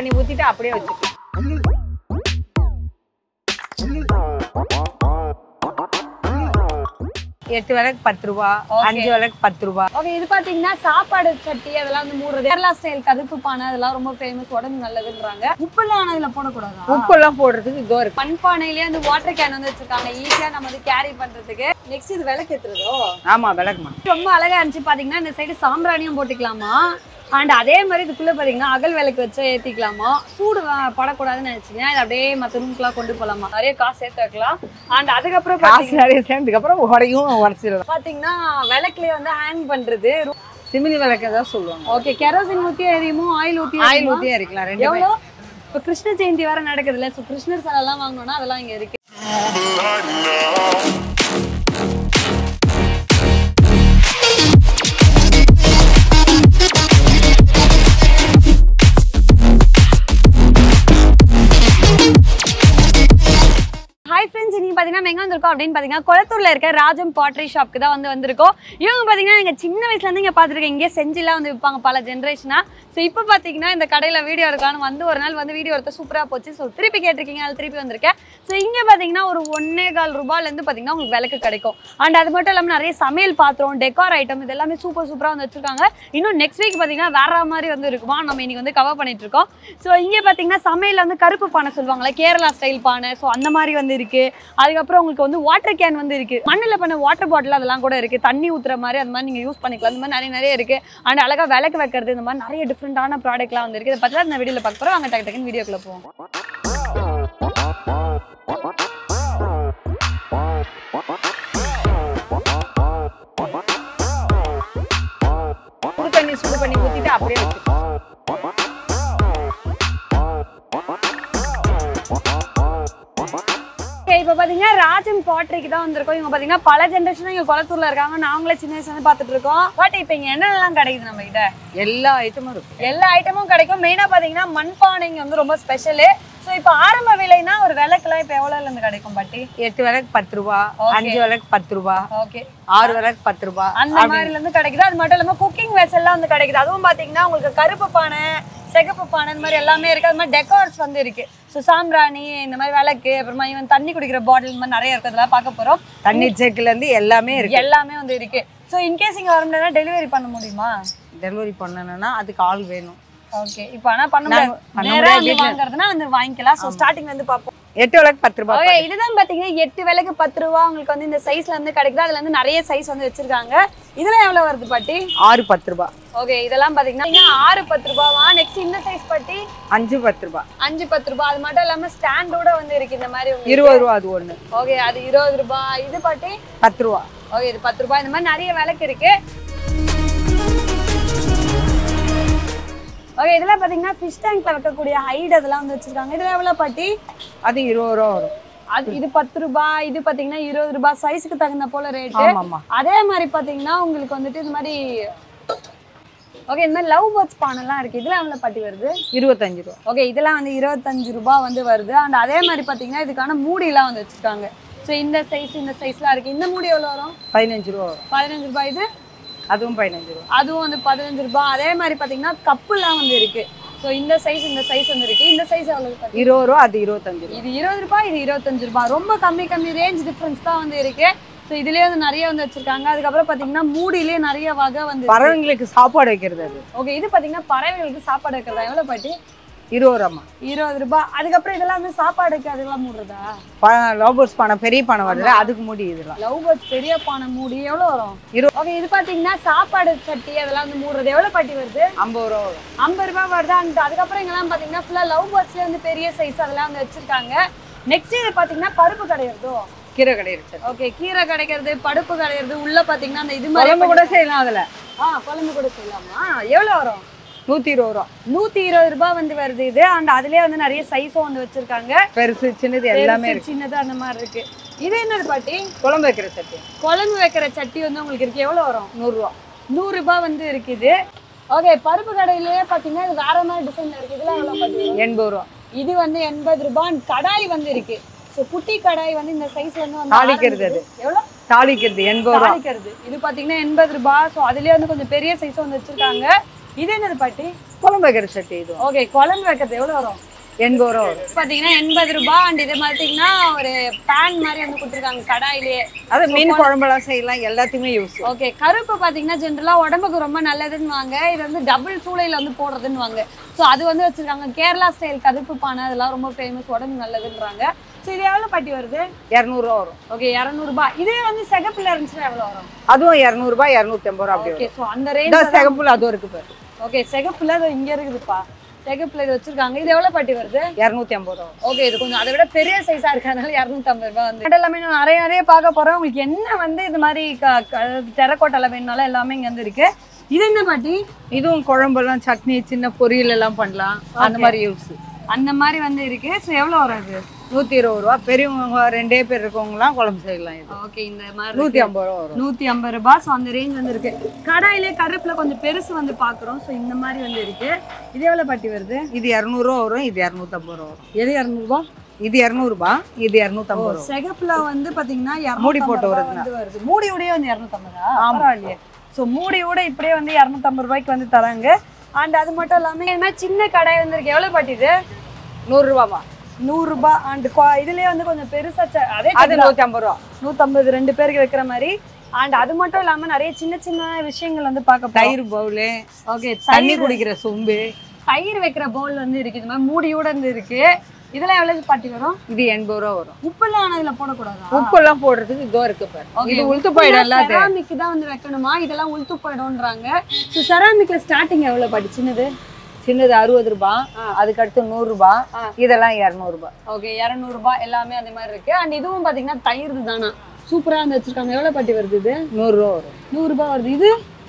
பண்ணி ஊத்திட்டு அப்படியே வச்சுக்கலாம் எட்டு விளக்கு பத்து ரூபா Okay. அஞ்சு விளக்கு பத்து ரூபா ஓகே இது பாத்தீங்கன்னா சாப்பாடு சட்டி அதெல்லாம் வந்து மூடுறது கேரளா ஸ்டைல் கருப்பு பானை அதெல்லாம் ரொம்ப ஃபேமஸ் உடம்பு நல்லதுன்றாங்க உப்புலாம் ஆனா இதுல போடக்கூடாதா உப்பெல்லாம் போடுறதுக்கு இதோ இருக்கு மண் பானையிலேயே வந்து வாட்டர் கேன் வந்து வச்சிருக்காங்க ஈஸியா நம்ம வந்து கேரி பண்றதுக்கு நெக்ஸ்ட் இது விளக்கு ஏத்துறதோ ஆமா விளக்குமா ரொம்ப அழகா இருந்துச்சு பாத்தீங்கன்னா இந்த சைடு சாம்பிராணியும் போட்டுக்கலாமா அண்ட் அதே மாதிரி இதுக்குள்ள பாத்தீங்கன்னா அகல் விளக்கு வச்சு ஏத்திக்கலாமா சூடு வ- படக்கூடாதுன்னு நினைச்சீங்கன்னா இது அப்படியே மத்த ரூம்க்குலாம் கொண்டு போலாமா நிறைய காசு சேர்த்து வைக்கலாம் அண்ட் அதுக்கப்புறம் காசு பாத்தீங்கன்னா- நிறைய சேர்ந்ததுக்கு அப்புறம் உடையும் உடச்சிடலாம் பாத்தீங்கன்னா விளக்குலயே வந்து ஹேங் பண்றது சிமிலி விளக்கு தான் சொல்லுவாங்க ஓகே கெரோசின் ஊத்தி எரியுமோ ஆயில் ஊத்தி ஆயில் எரியுமா? ஊத்தியே இருக்கலாம் ரெண்டு எவ்வளோ இப்போ கிருஷ்ண ஜெயந்தி வேற நடக்குதுல்ல ஸோ கிருஷ்ணர் சிலைலாம் வாங்கணும்னா அதெல்லாம் இங்க இருக்கு ஹாய் ஃப்ரெண்ட்ஸ் இன்னைக்கு பார்த்தீங்கன்னா நம்ம எங்கே வந்திருக்கோம் அப்படின்னு பார்த்தீங்கன்னா குளத்தூர்ல இருக்க ராஜம் பாட்ரி ஷாப்க்கு தான் வந்து வந்திருக்கோம் இவங்க பார்த்தீங்கன்னா எங்கள் சின்ன வயசுலேருந்து இங்கே பார்த்துருக்கேன் இங்கே செஞ்சுலாம் வந்து விற்பாங்க பல ஜென்ரேஷனாக ஸோ இப்போ பார்த்தீங்கன்னா இந்த கடையில் வீடியோ எடுக்கலாம்னு வந்து ஒரு நாள் வந்து வீடியோ எடுத்த சூப்பராக போச்சு ஸோ திருப்பி கேட்டிருக்கீங்க அது திருப்பி வந்திருக்கேன் ஸோ இங்கே பார்த்தீங்கன்னா ஒரு ஒன்னே கால் ரூபாயிலேருந்து பார்த்தீங்கன்னா உங்களுக்கு விளக்கு கிடைக்கும் அண்ட் அது மட்டும் இல்லாமல் நிறைய சமையல் பாத்திரம் டெக்கார் ஐட்டம் இது எல்லாமே சூப்பர் சூப்பராக வந்து வச்சிருக்காங்க இன்னும் நெக்ஸ்ட் வீக் பார்த்தீங்கன்னா வேற மாதிரி வந்து இருக்குமா நம்ம இன்னைக்கு வந்து கவர் பண்ணிட்டு இருக்கோம் ஸோ இங்கே பார்த்தீங்கன்னா சமையல் வந்து கருப்பு பானை சொல்லுவாங்கல்ல கேரளா ஸ்டைல் பானை ஸோ அந்த மாதிரி வந்து இருக்கு அதுக்கப்புறம் உங்களுக்கு வந்து வாட்டர் கேன் வந்து இருக்கு மண்ணில் பண்ண வாட்டர் பாட்டில் அதெல்லாம் கூட இருக்கு தண்ணி ஊத்துற மாதிரி அந்த மாதிரி நீங்க யூஸ் பண்ணிக்கலாம் அந்த மாதிரி நிறைய நிறைய இருக்கு அண்ட் அழகா விளக்கு வைக்கிறது இந்த மாதிரி நிறைய டிஃப்ரெண்டான ப்ராடக்ட்லாம் வந்து இருக்கு இதை பற்றி இந்த வீடியோவில் பார்க்க போகிறோம் அங்கே டக்கு டக்குன்னு வீடியோக்குள்ள போவோம் சுடு தண்ணி சுடு பண்ணி ஊத்திட்டு அப்படியே வச்சுக்கலாம் ஓகே இப்போ பார்த்தீங்கன்னா ராஜன் பாட்ரிக்கு தான் வந்திருக்கோம் இவங்க பார்த்தீங்கன்னா பல ஜென்ரேஷனாக இங்கே குளத்தூர்ல இருக்காங்க நாங்களே சின்ன வயசுல இருந்து பார்த்துட்டு இருக்கோம் பட் இப்போ இங்கே என்னென்னலாம் கிடைக்குது நம்ம கிட்ட எல்லா ஐட்டமும் இருக்கு எல்லா ஐட்டமும் கிடைக்கும் மெயினாக பார்த்தீங்கன்னா மண்பானைங்க வந்து ரொம்ப ஸ்பெஷலு ஸோ இப்போ ஆரம்ப விலைனா ஒரு விளக்குலாம் இப்போ எவ்வளோல இருந்து கிடைக்கும் பாட்டி எட்டு விளக்கு பத்து ரூபா Okay. அஞ்சு விளக்கு பத்து ரூபா ஓகே ஆறு விளக்கு பத்து ரூபா அந்த மாதிரில இருந்து கிடைக்குது அது மட்டும் இல்லாமல் குக்கிங் வெசல்லாம் வந்து கிடைக்குது அதுவும் பார்த்தீங்கன்னா உங்களுக்கு கருப்பு பானை சிகப்பு பானை இந்த மாதிரி எல்லாமே இருக்கு அது மாதிரி டெக்கார்ஸ் வந்து இருக்கு ஸோ சாம்பிராணி இந்த மாதிரி விளக்கு அப்புறமா இவன் தண்ணி குடிக்கிற பாட்டில் இந்த மாதிரி நிறைய இருக்கு அதெல்லாம் பார்க்க போறோம் தண்ணி செக்குல இருந்து எல்லாமே இருக்கு எல்லாமே வந்து இருக்கு ஸோ இன்கேஸ் இங்க வர முடியாதுன்னா டெலிவரி பண்ண முடியுமா டெலிவரி பண்ணணும்னா அதுக்கு ஆள் வேணும் ஓகே இப்போ ஆனா பண்ண நாங்க முடியாது பண்ண நேரா வந்து முடியாது. வாங்குறதுனா வந்து வாங்கிக்கலாம் ஸோ ஸ்டார்டிங்ல இருந்து பார்ப்போம் எட்டு விளக்கு பத்து ரூபா ஓகே இதுதான் பாத்தீங்கன்னா எட்டு விலைக்கு பத்து ரூபா உங்களுக்கு வந்து இந்த சைஸ்ல இருந்து கிடைக்குது அதுல இருந்து நிறைய சைஸ் வந்து வச்சிருக்காங்க இதெல்லாம் எவ்வளவு வருது பாட்டி ஆறு பத்து ரூபா ஓகே இதெல்லாம் பாத்தீங்கன்னா ஆறு பத்து ரூபாவா நெக்ஸ்ட் இந்த சைஸ் பாட்டி அஞ்சு பத்து ரூபா அஞ்சு பத்து ரூபாய் அது மட்டும் இல்லாம ஸ்டாண்டோட வந்து இருக்கு இந்த மாதிரி உங்களுக்கு. இருபது ரூபா அது ஒண்ணு ஓகே அது இருபது ரூபாய் இது பாட்டி பத்து ரூபா ஓகே இது பத்து ரூபாய் இந்த மாதிரி நிறைய விலைக்கு இருக்கு ஓகே இதெல்லாம் பாத்தீங்கன்னா ஃபிஷ் டேங்க்ல வைக்கக்கூடிய ஹைட் அதெல்லாம் வந்து வச்சிருக்காங்க இதுல எவ்வளவு பாட்டி அது இருபது ரூபா வரும் அது இது பத்து ரூபாய் இது பாத்தீங்கன்னா இருபது ரூபாய் சைஸ்க்கு தகுந்த போல ரேட்டு ஆமா ஆமா அதே மாதிரி பாத்தீங்கன்னா உங்களுக்கு வந்துட்டு இது மாதிரி ஓகே இந்த மாதிரி லவ் பேர்ட்ஸ் பானெல்லாம் இருக்கு இதெல்லாம் எவ்வளவு பாட்டி வருது இருபத்தஞ்சு ரூபா ஓகே இதெல்லாம் வந்து இருபத்தஞ்சு ரூபாய் வந்து வருது அண்ட் அதே மாதிரி பார்த்தீங்கன்னா இதுக்கான மூடிலாம் வந்து வச்சுருக்காங்க ஸோ இந்த சைஸ் இந்த சைஸ்லாம் இருக்குது இந்த மூடி எவ்வளோ வரும் பதினஞ்சு ரூபா வரும் பதினஞ்சு ரூபாய் இது அதுவும் பதினஞ்சு ரூபா அதுவும் வந்து பதினஞ்சு ரூபாய் அதே மாதிரி பார்த்தீங்கன்னா கப்புலாம் வந்து இருக்குது ஸோ இந்த சைஸ் இந்த சைஸ் வந்து இருக்குது இந்த சைஸ் எவ்வளோ பாத்தீங்கன்னா இருபது ரூபா அது இருபத்தஞ்சு ரூபா இது இருபது ரூபாய் இது இருபத்தஞ்சு ரூபாய் ரொம்ப கம்மி கம்மி ரேஞ்ச் டிஃப்ரென்ஸ் தான் வந்து இருக்கு ஸோ இதுலேயே வந்து நிறைய வந்து வச்சிருக்காங்க அதுக்கப்புறம் பார்த்தீங்கன்னா மூடியிலே நிறைய வகை வந்து பறவைங்களுக்கு சாப்பாடு வைக்கிறது அது ஓகே இது பார்த்தீங்கன்னா பறவைகளுக்கு சாப்பாடு வைக்கிறதா எவ்வளோ பாட்டி இருபது ரூபாமா இருபது ரூபாய் அதுக்கப்புறம் இதெல்லாம் வந்து சாப்பாடு வைக்க அதெல்லாம் மூடுறதா லோபர்ஸ் பானை பெரிய பானை வருதுல அதுக்கு மூடி இதெல்லாம் லவ் பேர்ட்ஸ் பெரிய பானை மூடி எவ்வளோ வரும் இரு- ஓகே இது பார்த்தீங்கன்னா சாப்பாடு சட்டி அதெல்லாம் வந்து மூடுறது எவ்வளோ பாட்டி வருது ஐம்பது ரூபா வரும் ஐம்பது ரூபாய் வருது அந்த அதுக்கப்புறம் இங்கெல்லாம் பார்த்தீங்கன்னா ஃபுல்லாக லவ் பேர்ட்ஸ்லேயே வந்து பெரிய சைஸ் அதெல்லாம் வந்து வச்சிருக்காங்க நெக்ஸ்ட் இது பார்த்தீங்கன்னா பருப்பு கிடையாதோ கீரை கடை இருக்கு ஓகே கீரை கிடைக்கிறது பருப்பு கிடைக்கிறது உள்ள பார்த்தீங்கன்னா அந்த இது மாதிரி குழம்பு கூட செய்யலாம் அதுல ஆ குழம்பு கூட செய்யலாமா எவ்வளோ வரும் நூத்தி இருபது ரூபா நூற்றி இருபது ரூபாய் வந்து வருது இது அண்ட் அதுலேயே வந்து நிறைய சைஸும் வந்து வச்சிருக்காங்க பெருசு சின்னது எல்லாமே பெருசு, இருக்கு சின்னது அந்த மாதிரி இருக்கு இது என்னது பாட்டி குழம்பு வைக்கிற சட்டி குழம்பு வைக்கிற சட்டி வந்து உங்களுக்கு இருக்கு எவ்வளோ வரும் நூறுரூவா நூறுரூபா வந்து இருக்குது ஓகே பருப்பு கடையிலேயே பார்த்தீங்கன்னா இது வேற மாதிரி டிசைன்ல இருக்கு இதெல்லாம் எவ்வளோ பாட்டி எண்பது ரூபா இது வந்து எண்பது ரூபாய் கடாய் வந்து இருக்கு ஸோ குட்டி கடாய் வந்து இந்த சைஸ்ல இருந்து வந்து தாளிக்கிறது ஆரம்பிக்குது. எவ்வளோ தாளிக்கிறது எண்பது ரூபா தாளிக்கிறது இது பார்த்தீங்கன்னா எண்பது ரூபாய் ஸோ அதுலேயே வந்து கொஞ்சம் பெரிய சைஸும் வந்து வச்சிருக்காங்க இது என்னது பாட்டி குழம்பு வைக்கிற சட்டி இது ஓகே குழம்பு வைக்கிறது எவ்வளவு வரும் எண்பது ரூபா வரும் பாத்தீங்கன்னா எண்பது ரூபாய் அண்ட் இது பாத்தீங்கன்னா ஒரு பேன் மாதிரி வந்து கொடுத்துருக்காங்க கடாயிலேயே அது மீன் குழம்பெல்லாம் செய்யலாம் எல்லாத்தையுமே யூஸ் ஓகே கருப்பு பாத்தீங்கன்னா ஜென்ரலா உடம்புக்கு ரொம்ப நல்லதுன்னு வாங்க இது வந்து டபுள் சூளையில வந்து போடுறதுன்னு வாங்க ஸோ அது வந்து வச்சிருக்காங்க கேரளா ஸ்டைல் கருப்பு பானை அதெல்லாம் ரொம்ப ஃபேமஸ் உடம்பு நல்லதுன்றாங்க ஸோ இது எவ்வளவு பாட்டி வருது இரநூறுவா வரும் ஓகே இரநூறுபா இதே வந்து செகப்புல இருந்துச்சுன்னா எவ்வளவு வரும் அதுவும் இரநூறுபா இரநூத்தி ஐம்பது ரூபா அப்படி ஓகே வரும் ஸோ அந்த இந்த ரேஞ்ச் சிகப்புல அதுவும் இருக்கு பாரு ஓகே செகப்புல அது இங்க இருக்குதுப்பா செகப்புல இது வச்சிருக்காங்க இது எவ்வளவு பாட்டி வருது இரநூத்தி ஐம்பது ரூபா வரும் ஓகே இது கொஞ்சம் அதை விட பெரிய சைஸா இருக்கறதுனால இரநூத்தம்பது ரூபாய் வந்து இது எல்லாமே நான் நிறைய நிறைய பார்க்க போறேன் உங்களுக்கு என்ன வந்து இது மாதிரி டெரக்கோட்டால வேணும்னாலும் எல்லாமே இங்க வந்து இருக்கு இது என்ன பாட்டி இதுவும் குழம்பெல்லாம் சட்னி சின்ன பொரியல் எல்லாம் பண்ணலாம் அந்த மாதிரி யூஸ் அந்த மாதிரி வந்து இருக்கு ஸோ எவ்வளவு வராது நூத்தி இருபது ரூபா பெரியவங்க ரெண்டே பேர் இருக்கவங்கலாம் குழம்பு செய்யலாம் இது ஓகே இந்த மாதிரி நூத்தி ஐம்பது ரூபா வரும் நூத்தி ஐம்பது ரூபாய் ஸோ அந்த ரேஞ்ச் வந்து இருக்கு கடாயிலே கருப்புல கொஞ்சம் பெருசு வந்து பாக்குறோம் ஸோ இந்த மாதிரி வந்து இருக்கு இது எவ்வளவு பாட்டி வருது இது இரநூறுவா வரும் இது இரநூத்தம்பது ரூபா வரும் எது இரநூறுபா இது இரநூறுபா இது இரநூத்தம்பது ரூபா செகப்புல வந்து பாத்தீங்கன்னா மூடி போட்டு 250 வருதுண்ணா. வந்து வருது மூடியோடய வந்து இரநூத்தம்பதா பரவாயில்லையே ஸோ மூடியோட இப்படியே வந்து இரநூத்தம்பது ரூபாய்க்கு வந்து தராங்க அண்ட் அது மட்டும் இல்லாம இந்த மாதிரி சின்ன கடாய் வந்துருக்கு எவ்வளவு பாட்டி இது நூறுரூவாமா நூறுரூபா அண்ட் இதுலயே வந்து கொஞ்சம் பெருசா ச- அதே அது நூத்தி ஐம்பது ரூபா நூற்றம்பது ரெண்டு பேருக்கு வைக்கிற மாதிரி அண்ட் அது மட்டும் இல்லாம நிறைய சின்ன சின்ன விஷயங்கள் வந்து பார்க்க போறோம் தயிர் பவுலு ஓகே தண்ணி குடிக்கிற சொம்பு தயிர் வைக்கிற பவுல் வந்து இருக்கு இந்த மாதிரி மூடியோட இருந்து இருக்கு இதெல்லாம் எவ்வளவு பாட்டி வரும் இது எண்பது ரூபா வரும் உப்புலாம் ஆனா இதுல போடக்கூடாதா உப்பெல்லாம் போடுறதுக்கு இதோ இருக்கு பாரு Okay, இது உளுத்து போயிடும் எல்லாத்தையும் செராமிக் தான் வந்து வைக்கணுமா இதெல்லாம் உளுத்து போயிடும்ன்றாங்க ஸோ செராமிக்ல ஸ்டார்டிங் எவ்வளவு பாட்டி சின்னது சின்னது அறுபது ரூபாய் அதுக்கு அடுத்து நூறு ரூபாய் இதெல்லாம் இரநூறுபா ஓகே இரநூறுபா எல்லாமே அந்த மாதிரி இருக்கு அண்ட் இதுவும் பாத்தீங்கன்னா தயிர் தானா சூப்பரா வந்து வச்சிருக்காங்க எவ்வளவு பாட்டி வருது இது நூறுரூவா வரும் நூறுரூபா வருது இது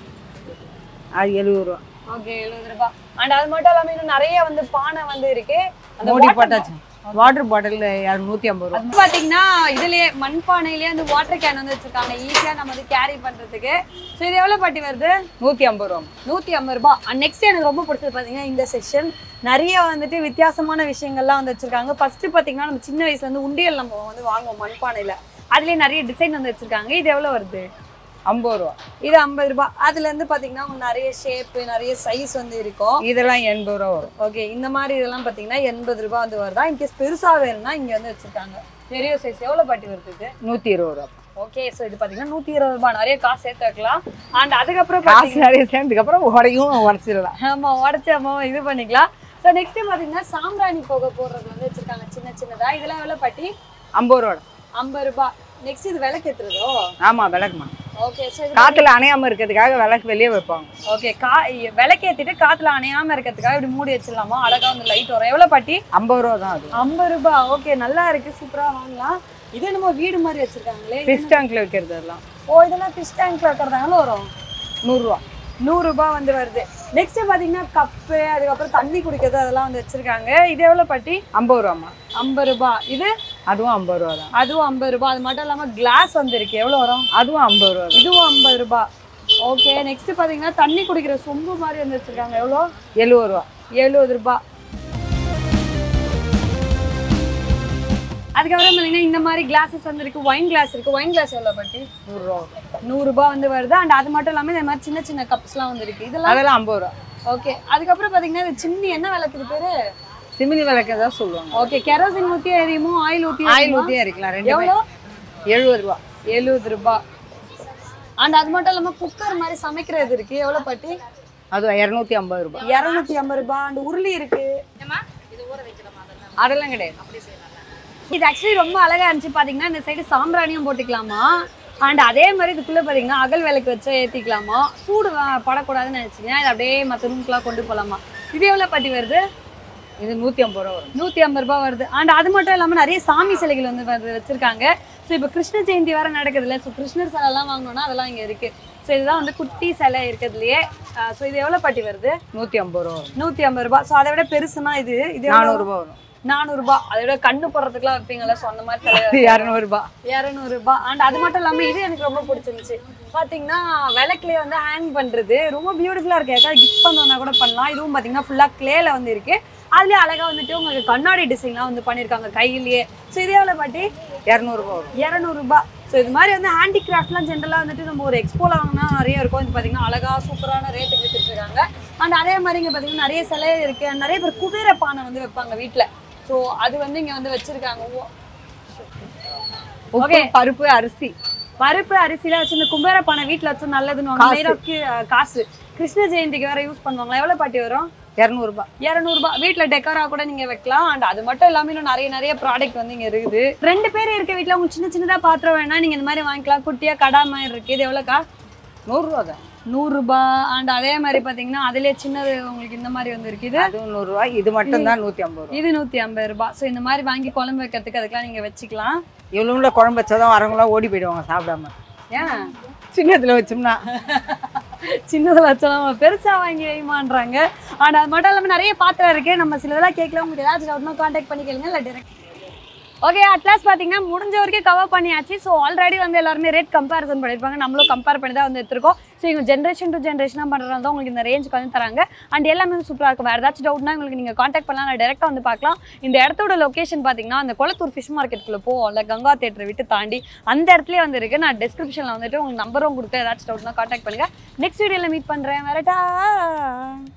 அது எழுபது ரூபா ஓகே எழுபது ரூபாய் அண்ட் அது மட்டும் இல்லாம இன்னும் நிறைய வந்து பானை வந்து இருக்கு அந்த மூடி water போட்டாச்சு வாட்டர் பாட்டில் நூத்தி ஐம்பது ரூபா அது பாத்தீங்கன்னா இதுலயே மண்பானையிலேயே வந்து வாட்டர் கேன் வந்து வச்சிருக்காங்க ஈஸியா நம்ம வந்து கேரி பண்றதுக்கு ஸோ இது எவ்வளவு பாட்டி வருது நூத்தி ஐம்பது ரூபா நூத்தி ஐம்பது ரூபாய் நெக்ஸ்ட் எனக்கு ரொம்ப பிடிச்சது பாத்தீங்கன்னா இந்த செக்ஷன் நிறைய வந்துட்டு வித்தியாசமான விஷயங்கள்லாம் வந்து வச்சிருக்காங்க ஃபர்ஸ்ட் பாத்தீங்கன்னா நம்ம சின்ன வயசுல இருந்து உண்டியல் நம்ம வந்து வாங்குவோம் மண்பானையில அதுலயே நிறைய டிசைன் வந்து வச்சிருக்காங்க இது எவ்வளவு வருது ஐம்பது ரூபா இது ஐம்பது ரூபாய் அதுல இருந்து பாத்தீங்கன்னா உங்களுக்கு நிறைய ஷேப் நிறைய சைஸ் வந்து இருக்கும் இதெல்லாம் எண்பது ரூபா வரும் ஓகே இந்த மாதிரி இதெல்லாம் பாத்தீங்கன்னா எண்பது ரூபாய் வந்து வருதா இன்கேஸ் பெருசா வேணும்னா இங்க வந்து வச்சிருக்காங்க பெரிய சைஸ் எவ்வளவு பாட்டி வருது இது நூத்தி இருபது ரூபா ஓகே ஸோ இது பாத்தீங்கன்னா நூத்தி இருபது ரூபாய் நிறைய காசு சேர்த்து வைக்கலாம் அண்ட் அதுக்கப்புறம் காசு பாத்தீங்கன்னா நிறைய சேர்ந்ததுக்கு அப்புறம் உடையும் உடச்சிடலாம் ஆமா உடச்சி அம்மா இது பண்ணிக்கலாம் ஸோ நெக்ஸ்ட் பாத்தீங்கன்னா சாம்பிராணி போக போடுறது வந்து வச்சிருக்காங்க சின்ன சின்னதா இதெல்லாம் எவ்வளவு பாட்டி ஐம்பது ரூபா ஐம்பது ரூபாய் நெக்ஸ்ட் இது விளக்கு ஏத்துறதோ ஆமா விளக்குமா ஓகே ஸோ காத்துல அணையாம இருக்கிறதுக்காக விளக்கு வெளியே வைப்பாங்க ஓகே கா விளக்கு ஏத்திட்டு காத்துல அணையாம இருக்கிறதுக்காக இப்படி மூடி வச்சிடலாமா அழகா வந்து லைட் வரும் எவ்வளவு பாட்டி ஐம்பது ரூபா தான் அது ஐம்பது ரூபாய் ஓகே நல்லா இருக்கு சூப்பரா வாங்கலாம் இது என்னமோ வீடு மாதிரி வச்சிருக்காங்களே ஃபிஷ் டேங்க்ல வைக்கிறது எல்லாம் ஓ இதெல்லாம் ஃபிஷ் டேங்க்ல வைக்கிறது எவ்வளோ வரும் நூறுரூவா நூறு ரூபாய் வந்து வருது நெக்ஸ்ட் பாத்தீங்கன்னா கப்பு அதுக்கப்புறம் தண்ணி குடிக்கிறது அதெல்லாம் வந்து வச்சிருக்காங்க இது எவ்வளவு பாட்டி ஐம்பது ரூபாமா ஐம்பது ரூபாய் இது அதுவும் ஐம்பது ரூபா தான் அதுவும் ஐம்பது ரூபாய் அது மட்டும் இல்லாம கிளாஸ் வந்துருக்கு எவ்வளவு வரும் அதுவும் ஐம்பது ரூபா தான் இதுவும் ஐம்பது ரூபாய் ஓகே நெக்ஸ்ட் பாத்தீங்கன்னா தண்ணி குடிக்கிற சொம்பு மாதிரி வந்து வச்சிருக்காங்க எவ்வளோ எழுபது ரூபா எழுபது ரூபாய் அதுக்கப்புறம் பார்த்தீங்கன்னா இந்த மாதிரி கிளாஸஸ் வந்து இருக்கு ஒயின் கிளாஸ் இருக்கு ஒயின் கிளாஸ் எவ்வளோ பாட்டி நூறுரூவா வரும் நூறுரூபா வந்து வருது அண்ட் அது மட்டும் இல்லாமல் இந்த மாதிரி சின்ன சின்ன கப்ஸ்லாம் வந்து இருக்கு இதெல்லாம் அதெல்லாம் ஐம்பது ரூபா ஓகே அதுக்கப்புறம் பார்த்தீங்கன்னா இது சிம்னி என்ன விளக்குது பேரு சிமிலி விளக்கு தான் சொல்லுவாங்க ஓகே கெரோசின் ஊற்றி எரியுமோ ஆயில் ஊற்றி ஆயில் ஊற்றியும் அரைக்கலாம் ரெண்டு எவ்வளோ எழுபது ரூபா எழுபது ரூபாய் அண்ட் அது மட்டும் இல்லாமல் குக்கர் மாதிரி சமைக்கிறது இருக்கு எவ்வளோ பாட்டி அது இரநூத்தி ஐம்பது ரூபாய் இரநூத்தி ஐம்பது ரூபாய் அண்ட் உருளி இருக்கு அதெல்லாம் கிடையாது இது ஆக்சுவலி ரொம்ப அழகா இருந்துச்சு பாத்தீங்கன்னா இந்த சைடு சாம்பிராணியும் போட்டுக்கலாமா அண்ட் அதே மாதிரி இதுக்குள்ள பாத்தீங்கன்னா அகல் விளக்கு வச்சு ஏத்திக்கலாமா சூடு வ- படக்கூடாதுன்னு நினைச்சீங்கன்னா இது அப்படியே மற்ற ரூம்க்குலாம் கொண்டு போலாமா இது எவ்வளவு பாட்டி வருது இது நூற்றி ஐம்பது ரூபா வரும் நூத்தி ஐம்பது ரூபாய் வருது அண்ட் அது மட்டும் இல்லாம நிறைய சாமி சிலைகள் வந்து வந்து வச்சிருக்காங்க ஸோ இப்போ கிருஷ்ண ஜெயந்தி வேற நடக்குதுல்ல ஸோ கிருஷ்ணர் சிலை எல்லாம் வாங்கணும்னா அதெல்லாம் இங்க இருக்கு ஸோ இதுதான் வந்து குட்டி சிலை இருக்கிறதுலயே ஸோ இது எவ்வளவு பாட்டி வருது நூற்றி ஐம்பது ரூபா வரும் நூத்தி ஐம்பது ரூபாய் ஸோ அதை விட பெருசுனா இது இது எவ்வளவு? நானூறுரூபா வரும் நானூறுபா அதை விட கண்ணு போடுறதுக்குலாம் வைப்பீங்கல்ல ஸோ அந்த மாதிரி சிலை இரநூறுபா இரநூறுபா அண்ட் அது மட்டும் இல்லாமல் இது எனக்கு ரொம்ப பிடிச்சிருந்துச்சு பார்த்தீங்கன்னா விளக்குலேயே வந்து ஹேங் பண்ணுறது ரொம்ப பியூட்டிஃபுல்லாக இருக்கு யாருக்காவது கிஃப்ட் பண்ணோன்னா கூட பண்ணலாம் இதுவும் பார்த்தீங்கன்னா ஃபுல்லாக கிளேல வந்து இருக்கு அதுலேயே அழகாக வந்துட்டு உங்களுக்கு கண்ணாடி டிசைன்லாம் வந்து பண்ணியிருக்காங்க கையிலேயே ஸோ இதே எவ்வளோ பாட்டி இரநூறுபா வரும் இரநூறுபா ஸோ இது மாதிரி வந்து ஹேண்டிகிராஃப்ட்லாம் ஜென்ரலாக வந்துட்டு நம்ம ஒரு எக்ஸ்போல வாங்கினா நிறைய இருக்கும் இது பார்த்தீங்கன்னா அழகா சூப்பரான ரேட்டுக்கு வித்துட்டு இருக்காங்க அண்ட் அதே மாதிரி இங்கே பார்த்தீங்கன்னா நிறைய சிலை இருக்கு and நிறைய பேர் குதிரை பானை வந்து வைப்பாங்க வீட்டில் ஸோ அது வந்து இங்கே வந்து வச்சிருக்காங்க ஓ, ஓகே பருப்பு அரிசி பருப்பு அரிசியில வச்சு இந்த கும்பேர பானை வீட்டில் வச்சு நல்லதுன்னு காசு. made of ki- அஹ் காசு கிருஷ்ண ஜெயந்திக்கு வேற யூஸ் பண்ணுவாங்களா எவ்வளோ பாட்டி வரும் இரநூறுபா இரநூறுபா வீட்டில் டெக்கரா கூட நீங்க வைக்கலாம் அண்ட் அது மட்டும் இல்லாம இன்னும் நிறைய நிறைய ப்ராடக்ட் வந்து இங்க இருக்குது ரெண்டு பேர் இருக்க வீட்டில் உங்களுக்கு சின்ன சின்னதா பாத்திரம் வேணா நீங்க இந்த மாதிரி வாங்கிக்கலாம் குட்டியா கடா மாதிரி இருக்கு இது எவ்வளோக்கா நூறுரூவா தான் நூறுரூபா அண்ட் அதே மாதிரி பார்த்தீங்கன்னா அதுலேயே சின்னது உங்களுக்கு இந்த மாதிரி வந்து இருக்குது அதுவும் நூறுரூவா இது மட்டும் தான் நூற்றி ஐம்பது ரூபா இது நூற்றி ஐம்பது ரூபாய் ஸோ இந்த மாதிரி வாங்கி குழம்பு வைக்கிறதுக்கு அதுக்கெல்லாம் நீங்கள் வச்சுக்கலாம் இவ்வளோல குழம்பு வச்சாதான் வரவங்களாம் ஓடி போயிடுவாங்க சாப்பிடாம ஏன் சின்னத்தில் வச்சோம்னா சின்னதில் வச்சாலும் பெருசா வாங்கி வைமான்றாங்க அண்ட் அது மட்டும் இல்லாமல் நிறைய பாத்திரம் இருக்கு நம்ம சிலதெல்லாம் கேட்கல உங்களுக்கு ஏதாச்சும் டவுட்னா காண்டாக்ட் பண்ணி கேளுங்க இல்லை டேரக்ட் ஓகே அட்லாஸ் பார்த்தீங்கன்னா முடிஞ்ச வரைக்கும் கவர் பண்ணியாச்சு ஸோ ஆல்ரெடி வந்து எல்லாருமே ரேட் கம்பேரிசன் பண்ணியிருப்பாங்க நம்மளும் கம்பேர் பண்ணி தான் வந்து எடுத்திருக்கோம் ஸோ இவங்க ஜென்ரேஷன் டு ஜென்ரேஷனாக பண்ணுறதுனால தான் உங்களுக்கு இந்த ரேஞ்சுக்கு வந்து தராங்க அண்ட் எல்லாமே சூப்பராக இருக்கும் வேறு ஏதாச்சும் டவுட்னா உங்களுக்கு நீங்கள் காண்டாக்ட் பண்ணலாம் நான் டேரெக்டாக வந்து பார்க்கலாம் இந்த இடத்தோட லொக்கேஷன் பார்த்தீங்கன்னா அந்த குளத்தூர் ஃபிஷ் மார்க்கெட்டுக்குள்ளே போவோம்ல கங்கா தேட்டரை விட்டு தாண்டி அந்த இடத்துலயே வந்து இருக்கு நான் டிஸ்கிரிப்ஷனில் வந்துட்டு உங்களுக்கு நம்பரும் கொடுத்து ஏதாச்சும் டவுட்னா காண்டாக்ட் பண்ணுங்க நெக்ஸ்ட் வீடியோவில் மீட் பண்ணுறேன் வரட்டா